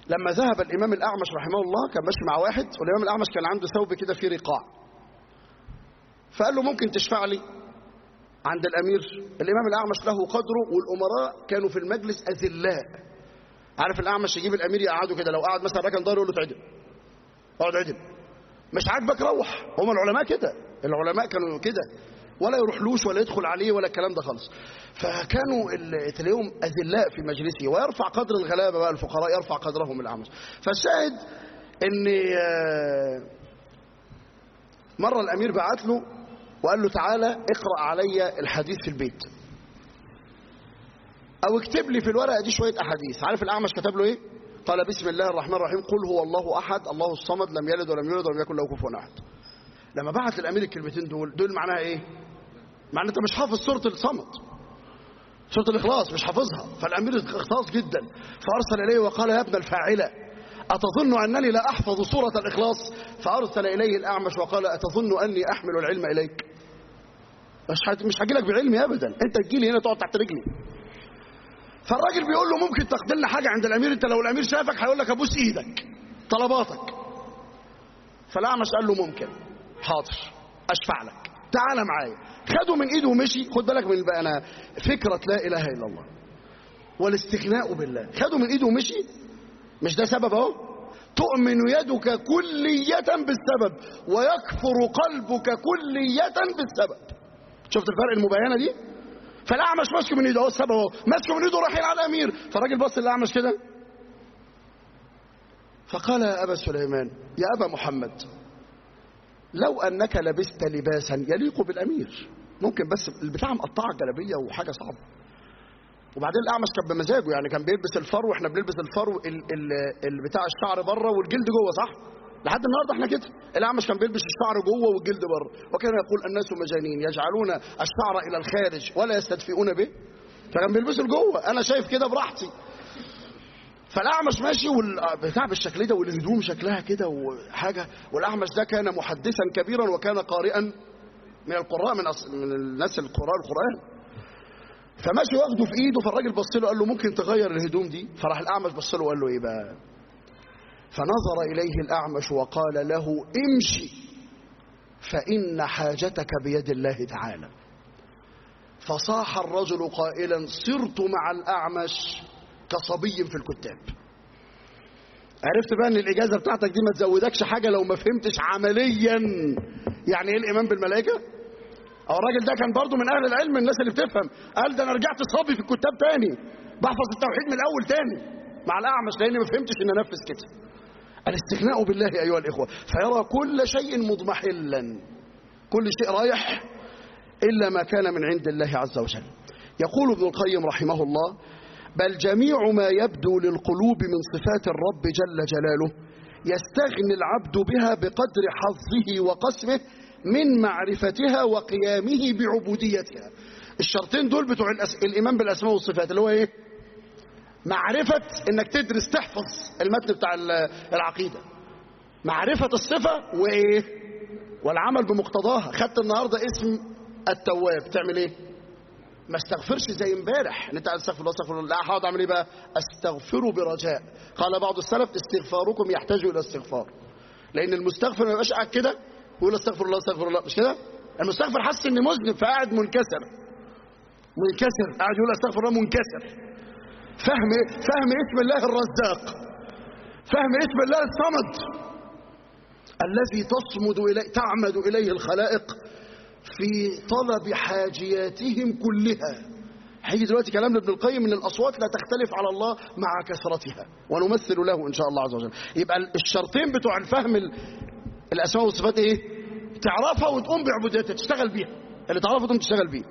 لما ذهب الإمام الأعمش رحمه الله كان ماشي مع واحد والإمام الأعمش كان عنده ثوب كده فيه رقاع فقال له ممكن تشفع لي عند الأمير الإمام الأعمش له قدره والأمراء كانوا في المجلس أذلاء عارف الأعمش يجيب الأمير يقعده كده لو قعد مثلا ركن ضهره يقول له تعدل اقعد عدل مش عاجبك روح هم العلماء كده العلماء كانوا كده ولا يروحلوش ولا يدخل عليه ولا الكلام ده خالص فكانوا ال- تلاقيهم اذلاء في مجلسه ويرفع قدر الغلابه بقى الفقراء يرفع قدرهم الاعمش فالشاهد ان آه، مره الامير بعت له وقال له تعالى اقرا علي الحديث في البيت او اكتب لي في الورقه دي شويه احاديث عارف الاعمش كتب له ايه قال بسم الله الرحمن الرحيم قل هو الله احد الله الصمد لم يلد ولم يولد ولم يكن له كفوا احد لما بعت الامير الكلمتين دول دول معناها ايه معنى انت مش حافظ سوره الصمد سوره الاخلاص مش حافظها فالامير اختص جدا فارسل اليه وقال يا ابن الفاعله اتظن انني لا احفظ سوره الاخلاص فارسل اليه الاعمش وقال اتظن اني احمل العلم اليك مش هت- مش هاجي لك بعلمي ابدا انت تجي لي هنا تقعد تحت رجلي فالراجل بيقول له ممكن تقدم لنا حاجه عند الامير انت لو الامير شافك هيقول لك ابوس ايدك طلباتك فالاعمش قال له ممكن حاضر اشفع لك تعال معايا خده من ايده ومشي خد بالك من بقى انا فكره لا اله الا الله والاستغناء بالله خده من ايده ومشي مش ده سبب اهو تؤمن يدك كلية بالسبب ويكفر قلبك كلية بالسبب شفت الفرق المبينة دي فالاعمش ماسكه من ايده اهو السبب اهو ماسكه من ايده رايحين على الامير فالراجل بص للاعمش كده فقال يا ابا سليمان يا ابا محمد لو انك لبست لباسا يليق بالامير ممكن بس البتاع مقطعه جلابيه وحاجه صعبه وبعدين الاعمش كان بمزاجه يعني كان بيلبس الفرو واحنا بنلبس الفرو ال ال ال بتاع الشعر بره والجلد جوه صح لحد النهارده احنا كده الاعمش كان بيلبس الشعر جوه والجلد بره وكان يقول الناس مجانين يجعلون الشعر الى الخارج ولا يستدفئون به فكان بيلبسه لجوه انا شايف كده براحتي فالاعمش ماشي والبتاع بالشكل ده والهدوم شكلها كده وحاجه والاعمش ده كان محدثا كبيرا وكان قارئا من القراء من, أص... من الناس القراء القران فماشي واخده في ايده فالراجل بص له قال له ممكن تغير الهدوم دي فراح الاعمش بص له وقال له ايه بقى فنظر اليه الاعمش وقال له امشي فان حاجتك بيد الله تعالى فصاح الرجل قائلا صرت مع الاعمش كصبي في الكتاب عرفت بقى ان الاجازه بتاعتك دي ما تزودكش حاجه لو ما فهمتش عمليا يعني ايه الايمان بالملائكه او الراجل ده كان برضه من اهل العلم الناس اللي بتفهم قال ده انا رجعت صبي في الكتاب تاني بحفظ التوحيد من الاول تاني مع الاعمش لاني ما فهمتش ان انفذ كده الاستغناء بالله ايها الاخوه فيرى كل شيء مضمحلا كل شيء رايح الا ما كان من عند الله عز وجل يقول ابن القيم رحمه الله بل جميع ما يبدو للقلوب من صفات الرب جل جلاله يستغني العبد بها بقدر حظه وقسمه من معرفتها وقيامه بعبوديتها الشرطين دول بتوع الأس... الإيمان بالأسماء والصفات اللي هو إيه معرفة إنك تدرس تحفظ المتن بتاع العقيدة معرفة الصفة وإيه والعمل بمقتضاها خدت النهاردة اسم التواب تعمل إيه ما استغفرش زي امبارح ان انت استغفر الله استغفر الله لا هقعد اعمل ايه بقى استغفره برجاء قال بعض السلف استغفاركم يحتاج الى استغفار لان المستغفر ما يبقاش قاعد كده ويقول استغفر الله استغفر الله مش كده المستغفر حاسس اني مذنب فقاعد منكسر منكسر قاعد يقول استغفر الله منكسر فهم فهم اسم الله الرزاق فهم اسم الله الصمد الذي تصمد اليه تعمد اليه الخلائق في طلب حاجياتهم كلها هيجي دلوقتي كلام لابن القيم ان الاصوات لا تختلف على الله مع كثرتها ونمثل له ان شاء الله عز وجل يبقى الشرطين بتوع الفهم الاسماء والصفات ايه تعرفها وتقوم بعبوديتها تشتغل بيها اللي تعرفها تقوم تشتغل بيها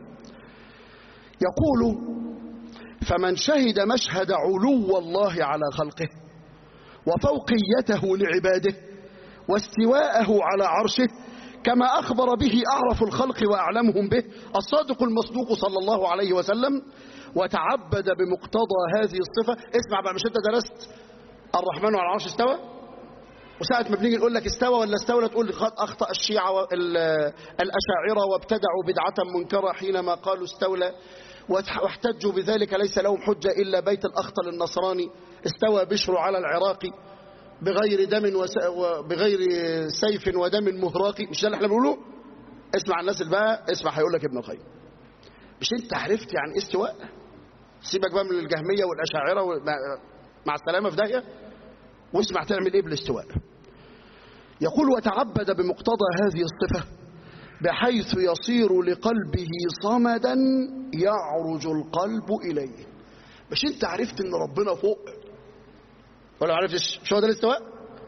يقول فمن شهد مشهد علو الله على خلقه وفوقيته لعباده واستواءه على عرشه كما أخبر به أعرف الخلق وأعلمهم به الصادق المصدوق صلى الله عليه وسلم وتعبد بمقتضى هذه الصفة اسمع بقى مش أنت درست الرحمن على العرش استوى وساعة ما بنيجي نقول لك استوى ولا استولى تقول قد أخطأ الشيعة الأشاعرة وابتدعوا بدعة منكرة حينما قالوا استولى واحتجوا بذلك ليس لهم حجة إلا بيت الأخطل النصراني استوى بشر على العراق بغير دم وس... بغير سيف ودم مهراق مش ده اللي احنا بنقوله اسمع الناس اللي بقى اسمع هيقول لك ابن القيم مش انت عرفت يعني ايه استواء سيبك بقى من الجهميه والاشاعره و... مع السلامه في داهيه واسمع تعمل ايه بالاستواء يقول وتعبد بمقتضى هذه الصفه بحيث يصير لقلبه صمدا يعرج القلب اليه مش انت عرفت ان ربنا فوق ولا ما عرفتش مش هو ده الاستواء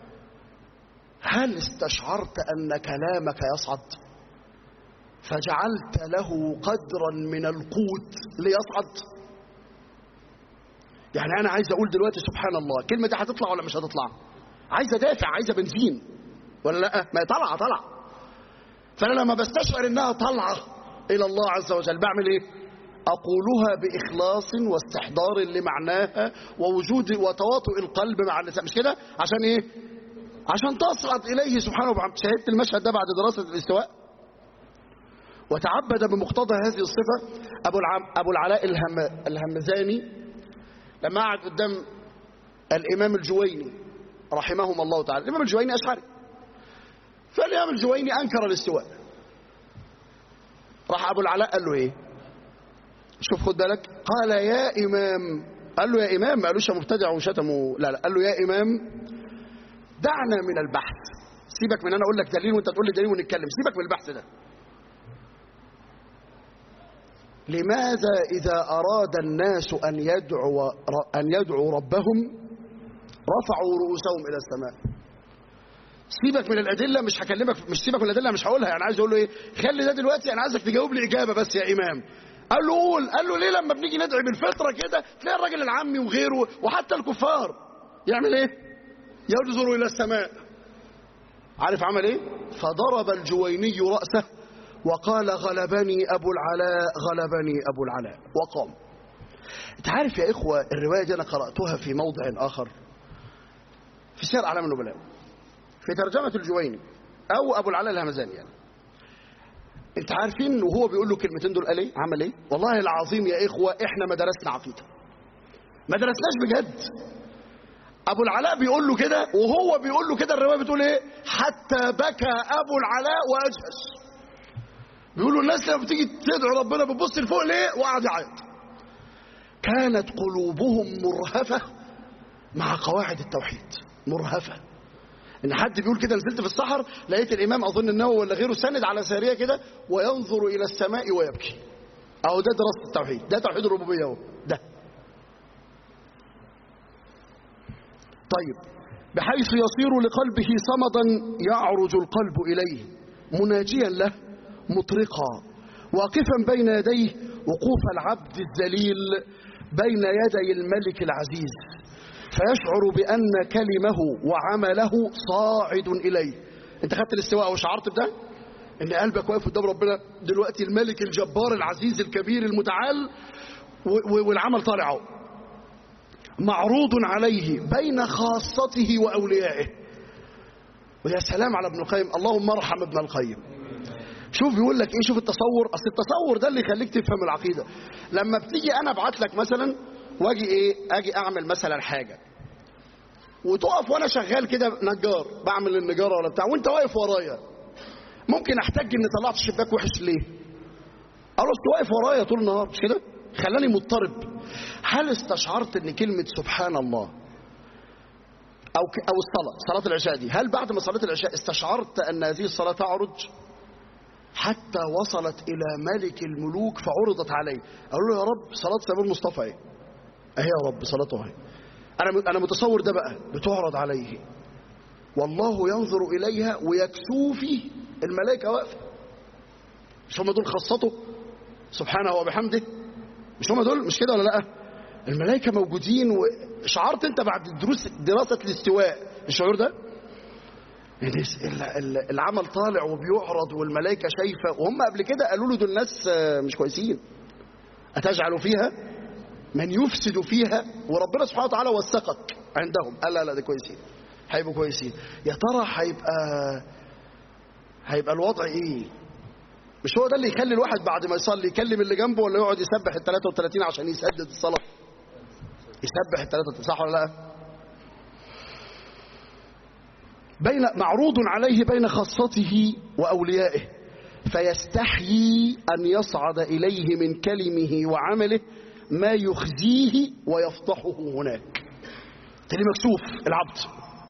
هل استشعرت ان كلامك يصعد فجعلت له قدرا من القوت ليصعد يعني انا عايز اقول دلوقتي سبحان الله الكلمه دي هتطلع ولا مش هتطلع عايزه دافع عايزه بنزين ولا لا ما هي طالعه طالعه فانا لما بستشعر انها طالعه الى الله عز وجل بعمل ايه اقولها باخلاص واستحضار لمعناها ووجود وتواطؤ القلب مع اللسان مش كده عشان ايه عشان تصعد اليه سبحانه وتعالى شاهدت المشهد ده بعد دراسه الاستواء وتعبد بمقتضى هذه الصفه ابو العم ابو العلاء الهم الهمزاني لما قعد قدام الامام الجويني رحمهما الله تعالى الامام الجويني اشعري فالامام الجويني انكر الاستواء راح ابو العلاء قال له ايه شوف خد بالك قال يا امام قال له يا امام ما قالوش يا مبتدع وشتمه لا لا قال له يا امام دعنا من البحث سيبك من انا اقول لك دليل وانت تقول لي دليل ونتكلم سيبك من البحث ده لماذا إذا أراد الناس أن يدعو أن يدعوا ربهم رفعوا رؤوسهم إلى السماء سيبك من الأدلة مش هكلمك مش سيبك من الأدلة مش هقولها يعني عايز أقول له إيه خلي ده دلوقتي أنا عايزك تجاوب لي إجابة بس يا إمام قال له قول قال له ليه لما بنيجي ندعي بالفطرة كده تلاقي الراجل العامي وغيره وحتى الكفار يعمل إيه ينظر إلى السماء عارف عمل إيه فضرب الجويني رأسه وقال غلبني أبو العلاء غلبني أبو العلاء وقام انت عارف يا إخوة الرواية دي أنا قرأتها في موضع آخر في سير أعلام النبلاء في ترجمة الجويني أو أبو العلاء الهمزاني يعني انت عارفين وهو بيقول له كلمتين دول قال ايه عمل ايه والله العظيم يا إخوة احنا ما درسنا عقيدة ما درسناش بجد ابو العلاء بيقول له كده وهو بيقول له كده الروايه بتقول ايه حتى بكى ابو العلاء واجهش بيقولوا الناس لما بتيجي تدعو ربنا بتبص لفوق ليه وقعد يعيط كانت قلوبهم مرهفة مع قواعد التوحيد مرهفة ان حد بيقول كده نزلت في الصحر لقيت الامام اظن النووي ولا غيره سند على ساريه كده وينظر الى السماء ويبكي اهو ده دراسه التوحيد ده توحيد الربوبيه اهو ده طيب بحيث يصير لقلبه صمدا يعرج القلب اليه مناجيا له مطرقا واقفا بين يديه وقوف العبد الذليل بين يدي الملك العزيز فيشعر بأن كلمه وعمله صاعد إليه انت خدت الاستواء وشعرت بده ان قلبك واقف قدام ربنا دلوقتي الملك الجبار العزيز الكبير المتعال والعمل طالعه معروض عليه بين خاصته وأوليائه ويا سلام على ابن القيم اللهم ارحم ابن القيم شوف بيقول لك ايه شوف التصور اصل التصور ده اللي يخليك تفهم العقيده لما بتيجي انا ابعت لك مثلا واجي ايه اجي اعمل مثلا حاجه وتقف وانا شغال كده نجار بعمل النجاره ولا بتاع وانت واقف ورايا ممكن احتاج اني طلعت الشباك وحش ليه خلاص واقف ورايا طول النهار مش كده خلاني مضطرب هل استشعرت ان كلمه سبحان الله او او الصلاه صلاه العشاء دي هل بعد ما صليت العشاء استشعرت ان هذه الصلاه تعرج حتى وصلت إلى ملك الملوك فعرضت عليه قالوا له يا رب صلاة سبيل المصطفى ايه اهي يا رب صلاته اهي أنا أنا متصور ده بقى بتعرض عليه والله ينظر إليها ويكسوفي الملائكة واقفة مش هم دول خاصته سبحانه وبحمده مش هم دول مش كده ولا لا الملائكة موجودين وشعرت انت بعد دروس دراسة الاستواء الشعور ده العمل طالع وبيعرض والملائكه شايفه وهم قبل كده قالوا له دول ناس مش كويسين اتجعل فيها من يفسد فيها وربنا سبحانه وتعالى وثقك عندهم قال لا لا ده كويسين هيبقوا كويسين يا ترى هيبقى هيبقى الوضع ايه مش هو ده اللي يخلي الواحد بعد ما يصلي يكلم اللي جنبه ولا يقعد يسبح ال 33 عشان يسدد الصلاه يسبح الثلاثة صح ولا لا بين معروض عليه بين خاصته وأوليائه فيستحيي أن يصعد إليه من كلمه وعمله ما يخزيه ويفضحه هناك تلي مكسوف العبد